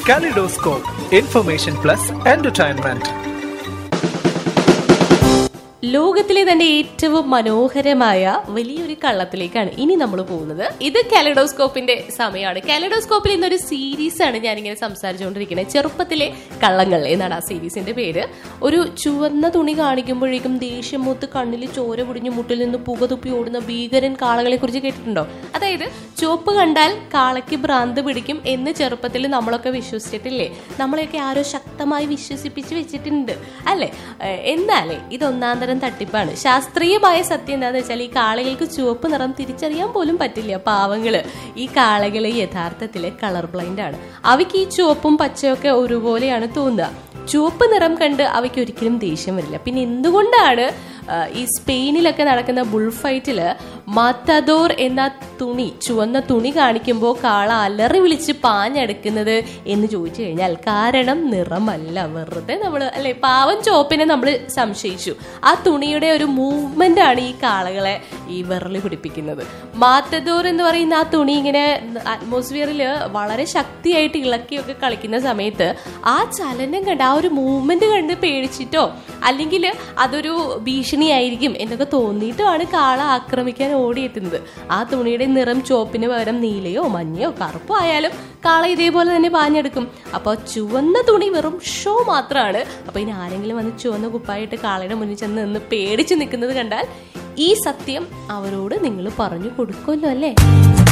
Kaleidoscope, information plus entertainment. ലോകത്തിലെ തന്നെ ഏറ്റവും മനോഹരമായ വലിയൊരു കള്ളത്തിലേക്കാണ് ഇനി നമ്മൾ പോകുന്നത് ഇത് കാലഡോസ്കോപ്പിന്റെ സമയമാണ് കാലഡോസ്കോപ്പിൽ ഇന്നൊരു സീരീസ് ആണ് ഞാനിങ്ങനെ സംസാരിച്ചുകൊണ്ടിരിക്കുന്നത് ചെറുപ്പത്തിലെ കള്ളങ്ങൾ എന്നാണ് ആ സീരീസിന്റെ പേര് ഒരു ചുവന്ന തുണി കാണിക്കുമ്പോഴേക്കും ദേഷ്യം മൂത്ത് കണ്ണിൽ ചോര പൊടിഞ്ഞു മുട്ടിൽ നിന്ന് പുക തുപ്പി ഓടുന്ന ഭീകരൻ കാളകളെ കുറിച്ച് കേട്ടിട്ടുണ്ടോ അതായത് ചുവപ്പ് കണ്ടാൽ കാളയ്ക്ക് ഭ്രാന്ത് പിടിക്കും എന്ന് ചെറുപ്പത്തിൽ നമ്മളൊക്കെ വിശ്വസിച്ചിട്ടില്ലേ നമ്മളെയൊക്കെ ആരോ ശക്തമായി വിശ്വസിപ്പിച്ച് വെച്ചിട്ടുണ്ട് അല്ലേ ഏഹ് എന്നാലേ ഇതൊന്നാം തരം തട്ടിപ്പാണ് ശാസ്ത്രീയമായ സത്യം എന്താണെന്ന് വെച്ചാൽ ഈ കാളകൾക്ക് ചുവപ്പ് നിറം തിരിച്ചറിയാൻ പോലും പറ്റില്ല പാവങ്ങള് ഈ കാളകള് യഥാർത്ഥത്തില് കളർ ബ്ലൈൻഡ് ആണ് അവയ്ക്ക് ഈ ചുവപ്പും പച്ചയൊക്കെ ഒരുപോലെയാണ് തോന്നുക ചുവപ്പ് നിറം കണ്ട് അവയ്ക്ക് ഒരിക്കലും ദേഷ്യം വരില്ല പിന്നെ എന്തുകൊണ്ടാണ് ആ, ഈ സ്പെയിനിലൊക്കെ നടക്കുന്ന ബുൾ ഫൈറ്റില് മാത്തദോർ എന്ന തുണി ചുവന്ന തുണി കാണിക്കുമ്പോൾ കാള അലറി വിളിച്ച് പാഞ്ഞെടുക്കുന്നത് എന്ന് ചോദിച്ചു കഴിഞ്ഞാൽ കാരണം നിറമല്ല വെറുതെ നമ്മൾ അല്ലെ പാവം ചോപ്പിനെ നമ്മൾ സംശയിച്ചു ആ തുണിയുടെ ഒരു മൂവ്മെന്റ് ആണ് ഈ കാളകളെ ഈ വിറളി പിടിപ്പിക്കുന്നത് മാത്തദോർ എന്ന് പറയുന്ന ആ തുണി ഇങ്ങനെ അറ്റ്മോസ്ഫിയറിൽ വളരെ ശക്തിയായിട്ട് ഇളക്കിയൊക്കെ കളിക്കുന്ന സമയത്ത് ആ ചലനം കണ്ട് ആ ഒരു മൂവ്മെന്റ് കണ്ട് പേടിച്ചിട്ടോ അല്ലെങ്കിൽ അതൊരു ഭീഷണിയായിരിക്കും എന്നൊക്കെ തോന്നിയിട്ടുമാണ് കാള ആക്രമിക്കാൻ ഓടിയെത്തുന്നത് ആ തുണിയുടെ നിറം ചുവപ്പിന് പകരം നീലയോ മഞ്ഞയോ കറുപ്പോ ആയാലും കാള ഇതേപോലെ തന്നെ പാഞ്ഞെടുക്കും അപ്പോൾ ചുവന്ന തുണി വെറും ഷോ മാത്രമാണ് അപ്പോൾ ഇനി ആരെങ്കിലും വന്ന് ചുവന്ന കുപ്പായിട്ട് കാളയുടെ മുന്നിൽ ചെന്ന് നിന്ന് പേടിച്ച് നിൽക്കുന്നത് കണ്ടാൽ ഈ സത്യം അവരോട് നിങ്ങൾ പറഞ്ഞു കൊടുക്കുമല്ലോ അല്ലേ